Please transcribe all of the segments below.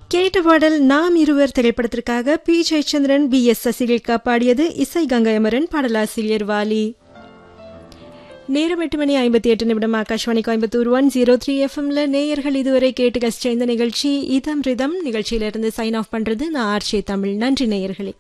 கேட்ட பாடல் நாம் இருவர் திரைப்படத்திற்காக P Jayachandran P S Sasirekha பாடியது இசை கங்கையமரன் பாடலாசிரியர் வாலி நேரம் எட்டு மணி ஐம்பத்தி எட்டு நிமிடம் Akashvani Coimbatore one zero three எஃப்எம்ல நேயர்கள் இதுவரை கேட்டு கசிச்ச இந்த நிகழ்ச்சி இதம் ரிதம் நிகழ்ச்சியிலிருந்து சைன் ஆஃப் பண்றது நான் ஆர்ஷே தமிழ் நன்றி நேயர்களே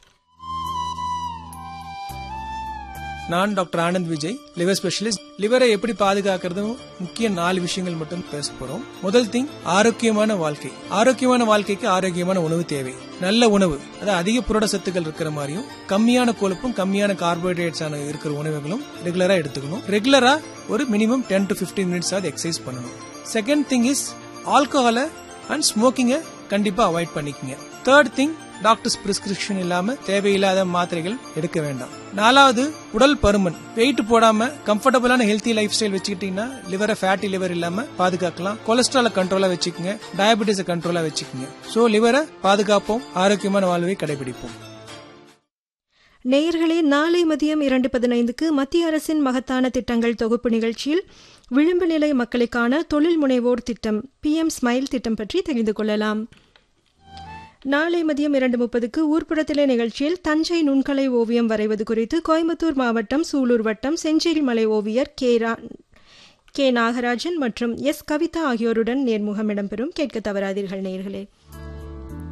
நான் doctor Anand Vijay liver specialist லிவரை எப்படி பாதுகாக்கிறதும் முக்கிய நாலு விஷயங்கள் மட்டும் பேச போறோம் முதல் திங் ஆரோக்கியமான வாழ்க்கை ஆரோக்கியமான வாழ்க்கைக்கு ஆரோக்கியமான உணவு தேவை நல்ல உணவு அதாவது அதிக புரட சத்துக்கள் இருக்கிற மாதிரியும் கம்மியான கொழுப்பும் கம்மியான கார்போஹைட்ரேட்ஸ் ஆன இருக்கிற உணவுகளும் ரெகுலரா எடுத்துக்கணும் ரெகுலரா ஒரு minimum ten to fifteen minutes ஆகுது எக்ஸசைஸ் பண்ணணும் செகண்ட் திங் இஸ் ஆல்கஹாலை அண்ட் ஸ்மோக்கிங்கை கண்டிப்பா அவாய்ட் பண்ணிக்கங்க தேர்ட் திங் டாக்டர்ஸ் பிரிஸ்கிரிப்ஷன் இல்லாம தேவையில்லாத மாத்திரைகள் எடுக்க வேண்டாம் நாலாவது உடல் பருமன் வெயிட் போடாம கம்ஃபர்டபுளான ஹெல்த்தி லைஃப் ஸ்டைல் வச்சுக்கிட்டீங்கன்னா லிவரை ஃபேட்டி லிவர் இல்லாம பாதுகாக்கலாம் கொலஸ்ட்ரால கண்ட்ரோலா வச்சுக்கோங்க டயபெட்டிஸை கண்ட்ரோலா வச்சுக்கோங்க சோ லிவரை பாதுகாப்போம் ஆரோக்கியமான வாழ்வை கடைபிடிப்போம் நேயர்களே நாளை மதியம் இரண்டு பதினைந்துக்கு மத்திய அரசின் மகத்தான திட்டங்கள் தொகுப்பு நிகழ்ச்சியில் விளிம்பு நிலை மக்களுக்கான தொழில் முனைவோர் திட்டம் பிஎம் ஸ்மைல் திட்டம் பற்றி தெரிந்து கொள்ளலாம் நாளை மதியம் இரண்டு முப்பதுக்கு ஊர்ப்புறத்திலே நிகழ்ச்சியில் தஞ்சை நுண்கலை ஓவியம் வரைவது குறித்து கோயம்புத்தூர் மாவட்டம் சூலூர் வட்டம் செஞ்சேரி மலை ஓவியர் கே ரா கே நாகராஜன் மற்றும் எஸ் கவிதா ஆகியோருடன் நேர்முகம் இடம்பெறும் கேட்க தவறாதீர்கள் நேயர்களே